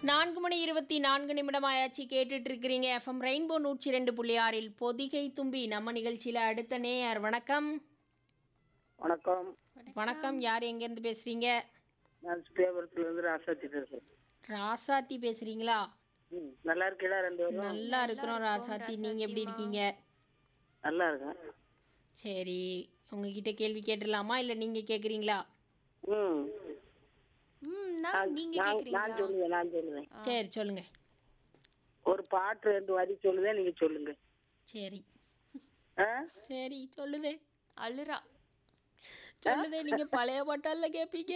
நான்கு மணி இருபத்தி நான்கு நிமிடம் ஆயாச்சு கேட்டுட்டு இருக்கிறீங்க எஃப்எம் ரெயின்போ நூற்றி ரெண்டு புள்ளி ஆறில் பொதிகை தும்பி நம்ம நிகழ்ச்சியில அடுத்த நேயர் வணக்கம் வணக்கம் வணக்கம் யார் எங்கேருந்து பேசுறீங்க நான் சுப்பியாபுரத்துல இருந்து ராசாத்தி பேசுறேன் ராசாத்தி பேசுறீங்களா ம், நல்லா இருக்கீங்களா ரெண்டு பேரும் நல்லா இருக்கிறோம் ராசாத்தி நீங்க எப்படி இருக்கீங்க நல்லா இருக்கேன் சரி உங்ககிட்ட கேள்வி கேட்டுடலாமா இல்லை நீங்க கேக்குறீங்களா ம் ம் நான் நீங்க நான் கேக்குறீங்களா நான் சொல்லுவேன் நான் சொல்லுவேன் சரி சொல்லுங்க ஒரு பாட்டு ரெண்டு வரி சொல்லுதேன் நீங்க சொல்லுங்க சரி ஆ சரி சொல்லுதே அழுறா சொல்லுதே நீங்க பழைய பாட்டால கேட்பீங்க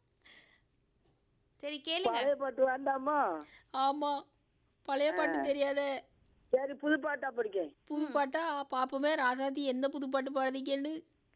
சரி கேளுங்க பழைய பாட்டு வேண்டாமா ஆமா பழைய பாட்டு தெரியாதே சரி புது பாட்டா படிக்கேன் புது பாட்டா பாப்போமே ராசாத்தி எந்த புது பாட்டு பாடுறீங்கன்னு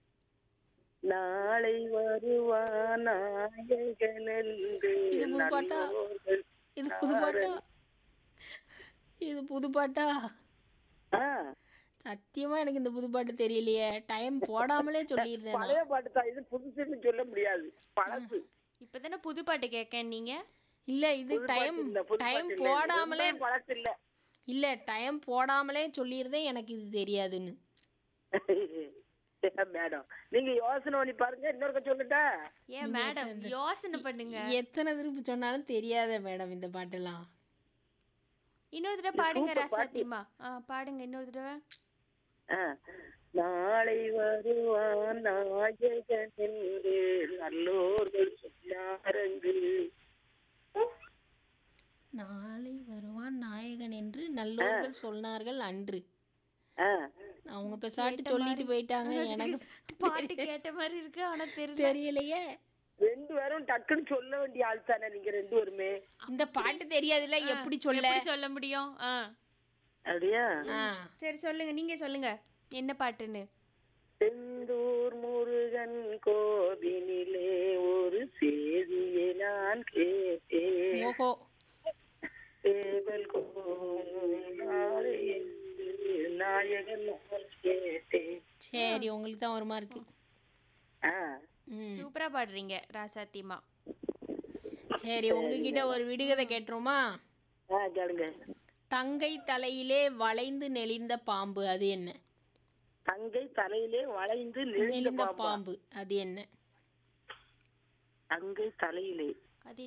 நாளை வருவான் நாயகன் என்று இது புது பாட்டா? நல்லோர்கள் இது புது பாட்டா இது புது பாட்டா ஆ, சத்தியமா எனக்கு இந்த புது பாட்டு தெரியலையே டைம் போடாமலே சொல்லியிருந்தேன் நான். பழைய பாட்டு தான் இது புதுசுன்னு சொல்ல முடியாது பழசு இப்பதானே புது பாட்டு கேட்க நீங்க இல்ல இது புது டைம் பாட்டு இல்ல, புது டைம் பாட்டு இல்ல. போடாமலே ரொம்பவும் பழசு இல்ல இல்ல டைம் போடாமலே சொல்லியிருந்தேன் எனக்கு இது தெரியாதுன்னு மேடம் நீங்க யோசனை பண்ணி பாருங்க இன்னொருக்க சொல்லட்டா ஏன் மேடம் யோசனை பண்ணுங்க எத்தனை திருப்பி சொன்னாலும் தெரியாத மேடம் இந்த பாட்டெல்லாம் இன்னொரு தடவை பாடுங்க ராசாத்திமா ஆ பாடுங்க இன்னொரு தடவை ஆ. நாளை வருவான் நாயகன் என்று நல்லோர்கள் சொன்னாரங்கு நாளை வருவான் நாயகன் என்று நல்லோர்கள் சொன்னார்கள் அன்று ஆ. அவங்க பெசாட்டு சொல்லிட்டு போயிட்டாங்க எனக்கு பாட்டு கேட்ட மாதிரி இருக்கு ஆனா தெரியல தெரியலையே ரெண்டு பேரும் டக்குன்னு சொல்ல வேண்டிய ஆள் தானே நீங்க ரெண்டு பேருமே இந்த பாட்டு தெரியாதுல்ல எப்படி சொல்ல எப்படி சொல்ல முடியும் ஆ அப்படியா ஆ, சரி சொல்லுங்க நீங்க சொல்லுங்க என்ன பாட்டுன்னு செந்தூர் முருகன் கோவினிலே ஒரு செய்தியை நான் கேட்டேன் ஓஹோ சேவல் கோவும் நாளை என்று நாயகன் நான் கேட்டேன் சரி உங்களுக்கு தான் வருமா இருக்கு ஆ ம் சூப்பரா பாடுறீங்க ராசாத்திமா சரி உங்ககிட்ட ஒரு விடுகதை கேட்டுருமா ஆ கேளுங்க தங்கை தலையிலே வளைந்து நெளிந்த பாம்பு அது என்ன தங்கை தலையிலே வளைந்து நெளிந்த நெளிந்த பாம்பா பாம்பு அது என்ன தங்கை தலையிலே